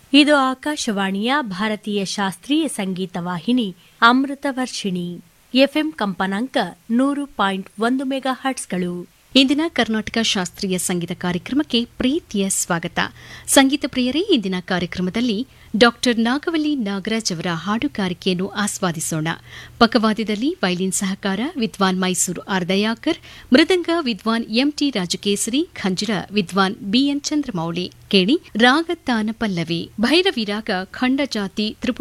ಇದು ಆಕಾಶವಾಣಿಯ ಭಾರತೀಯ ಶಾಸ್ತ್ರೀಯ ಸಂಗೀತ ವಾಹಿನಿ ಅಮೃತ ವರ್ಷಿಣಿ ಎಫ್ಎಂ ಕಂಪನಾಂಕ ನೂರು ಪಾಯಿಂಟ್ ಒಂದು ಮೆಗಾ ಹರ್ಟ್ಸ್ಗಳು ಇಂದಿನ ಕರ್ನಾಟಕ ಶಾಸ್ತ್ರೀಯ ಸಂಗೀತ ಕಾರ್ಯಕ್ರಮಕ್ಕೆ ಪ್ರೀತಿಯ ಸ್ವಾಗತ ಸಂಗೀತ ಪ್ರಿಯರೇ ಇಂದಿನ ಕಾರ್ಯಕ್ರಮದಲ್ಲಿ ಡಾಕ್ಟರ್ ನಾಗವಲ್ಲಿ ನಾಗರಾಜ್ ಅವರ ಹಾಡುಗಾರಿಕೆಯನ್ನು ಆಸ್ವಾದಿಸೋಣ ಪಕ್ಕವಾದ್ಯದಲ್ಲಿ ವೈಲಿನ್ ಸಹಕಾರ ವಿದ್ವಾನ್ ಮೈಸೂರು ಆರ್ ದಯಾಕರ್ ಮೃದಂಗ ವಿದ್ವಾನ್ ಎಂಟಿ ರಾಜಕೇಸರಿ ಖಂಜರ ವಿದ್ವಾನ್ ಬಿಎನ್ ಚಂದ್ರಮೌಳಿ ಕೇಳಿ ರಾಗತಾನ ಪಲ್ಲವಿ ಭೈರವಿ ರಾಗ ಖಂಡಜಾತಿ ತ್ರಿಪುಟ